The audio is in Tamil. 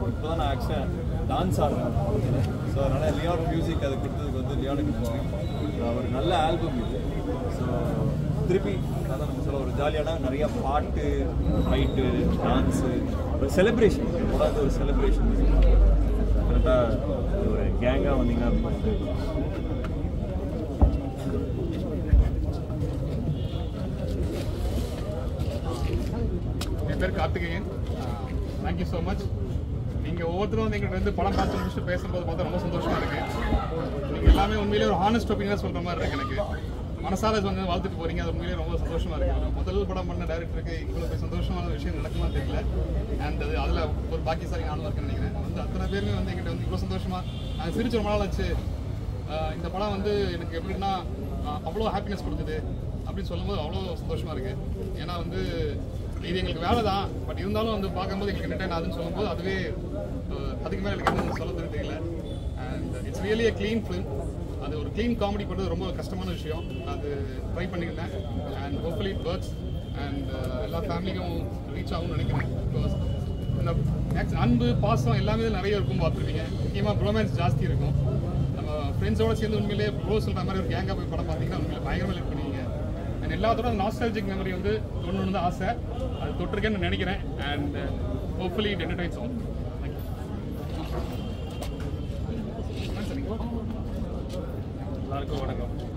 இப்போ தான் நான் ஆக்சுவலாக டான்ஸ் ஆடுறேன் ஸோ அதனால் லியான் மியூசிக் அது கொடுத்ததுக்கு வந்து லியானுக்கு நன்றி ஒரு நல்ல ஆல்பம் இது ஸோ திருப்பி அதான் நம்ம சொல்ல ஒரு ஜாலியான நிறைய பாட்டு ஃபைட்டு டான்ஸு ஒரு செலிப்ரேஷன் கூடாது ஒரு செலிப்ரேஷன் கரெக்டாக ஒரு கேங்காக வந்தீங்கன்னா ரொம்ப என் பேர் கார்த்திகேயன் தேங்க்யூ ஸோ மச் நீங்கள் ஒவ்வொருத்தரும் வந்து எங்கிட்ட வந்து படம் பார்த்து முடிச்சுட்டு பேசும்போது பார்த்தா ரொம்ப சந்தோஷமா இருக்கு நீங்கள் எல்லாமே உண்மையிலேயே ஒரு ஹானஸ்ட் ஒப்பீனியாக சொல்கிற மாதிரி இருக்கு எனக்கு மனசார வந்து வாழ்த்துட்டு போறீங்க அது உண்மையிலேயே ரொம்ப சந்தோஷமா இருக்கு ஒரு முதல் படம் பண்ண டேரக்டருக்கு இவ்வளோ போய் சந்தோஷமான விஷயம் நடக்குமா தெரியல அண்ட் அது அதில் ஒரு பாக்கியசாலி நானும் இருக்கேன்னு நினைக்கிறேன் வந்து அத்தனை பேருமே வந்து எங்கிட்ட வந்து இவ்வளோ சந்தோஷமா நாங்கள் சிரிச்சு ரொம்ப நாள் ஆச்சு ஆஹ் இந்த படம் வந்து எனக்கு எப்படின்னா ஆஹ் அவ்வளோ ஹாப்பினஸ் கொடுக்குது அப்படின்னு சொல்லும்போது அவ்வளோ சந்தோஷமா இருக்கு ஏன்னா வந்து இது எங்களுக்கு வேலை தான் பட் இருந்தாலும் வந்து பார்க்கும்போது எங்களுக்கு என்டர்டைன் ஆகுதுன்னு சொல்லும்போது அதுவே ஆஹ் அதுக்கு மேலே எனக்கு என்ன சொல்ல தெரியல and it's really a clean film அது ஒரு க்ளீன் காமெடி பண்ணுறது ரொம்ப கஷ்டமான விஷயம் அது ட்ரை பண்ணியிருந்தேன் and hopefully it works and எல்லா ஃபேமிலிக்கும் ரீச் ஆகும்னு நினைக்கிறேன் பிகாஸ் இந்த next அன்பு பாசம் எல்லாமே நிறைய இருக்கும் பார்த்துருப்பீங்க முக்கியமாக ப்ரோமேன்ஸ் ஜாஸ்தி இருக்கும் நம்ம ஃப்ரெண்ட்ஸோட சேர்ந்து உண்மையிலே ப்ரோ சொல்கிற மாதிரி ஒரு கேங்காக போய் படம் பார்த்தீங்கன்னா உண்மையிலே பயங்கரமாக லிட் பண்ணுவீங்க அண்ட் எல்லாத்தோட நாஸ்டாலஜிக் மெமரி வந்து தொண்ணூறு தான் ஆசை அது தொட்டிருக்கேன்னு நினைக்கிறேன் and hopefully it entertains all எல்லாருக்கும் வணக்கம்